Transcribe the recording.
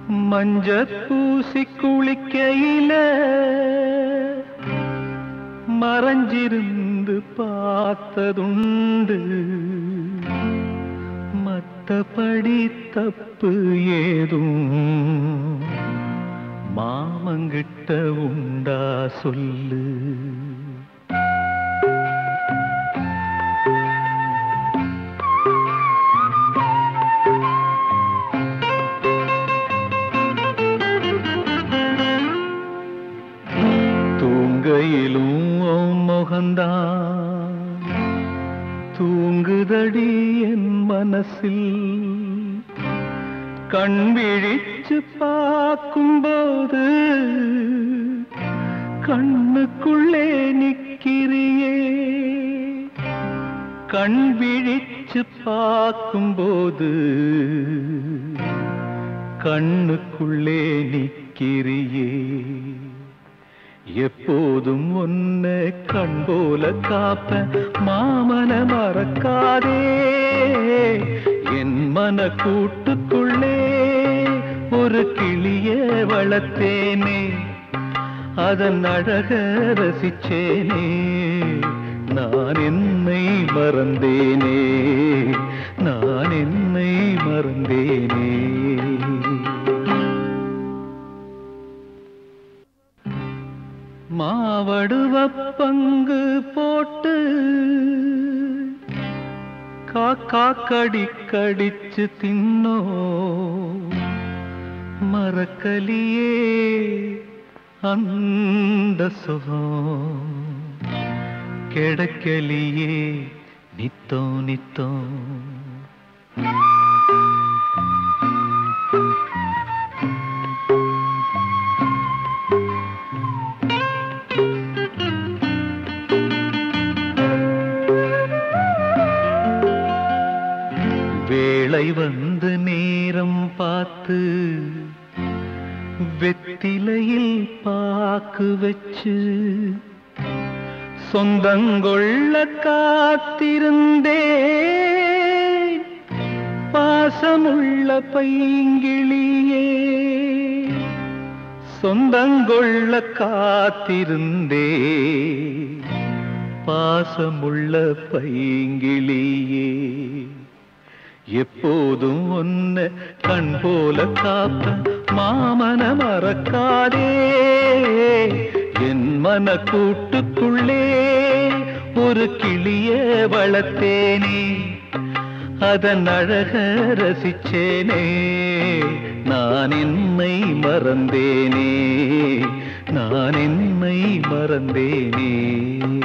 மஞ்ச பூசி குளிக்கையில மறைஞ்சிருந்து பார்த்ததுண்டு மத்தபடி தப்பு ஏதும் மாமங்கிட்ட உண்டா சொல்லு தூங்கையிலும் உன் முகந்தான் தூங்குதடி என் மனசில் கண் விழிச்சு பார்க்கும்போது கண்ணுக்குள்ளே நிக்கிறியே கண் விழிச்சு பார்க்கும்போது கண்ணுக்குள்ளே நிக்கிறியே எப்போதும் உன்னை கண் போல காப்ப மாமன மறக்காதே என் மன கூட்டுக்குள்ளே ஒரு கிளிய வளர்த்தேனே அதன் அழக ரசிச்சேனே நான் என்னை மறந்தேனே நான் என்னை மறந்தேனே மாவடுவ பங்கு போட்டு காக்கா கடி கடிச்சு தின்னோ மறக்கலியே அந்த சுகம் கிடைக்கலியே நித்தோ நித்தோ வேளை வந்து நேரம் பார்த்து வெத்திலையில் பாக்கு வச்சு சொந்தங்கொள்ள காத்திருந்தே பாசமுள்ள பைங்கிளியே சொந்தங்கொள்ள காத்திருந்தே பாசமுள்ள பைங்கிளியே எப்போதும் ஒன்ன கண் போல காப்ப மாமன மறக்காதே என் மன கூட்டுக்குள்ளே ஒரு கிளிய வளர்த்தேனே அதன் அழக ரசிச்சேனே நான் என்னை மறந்தேனே நான் என்னை மறந்தேனே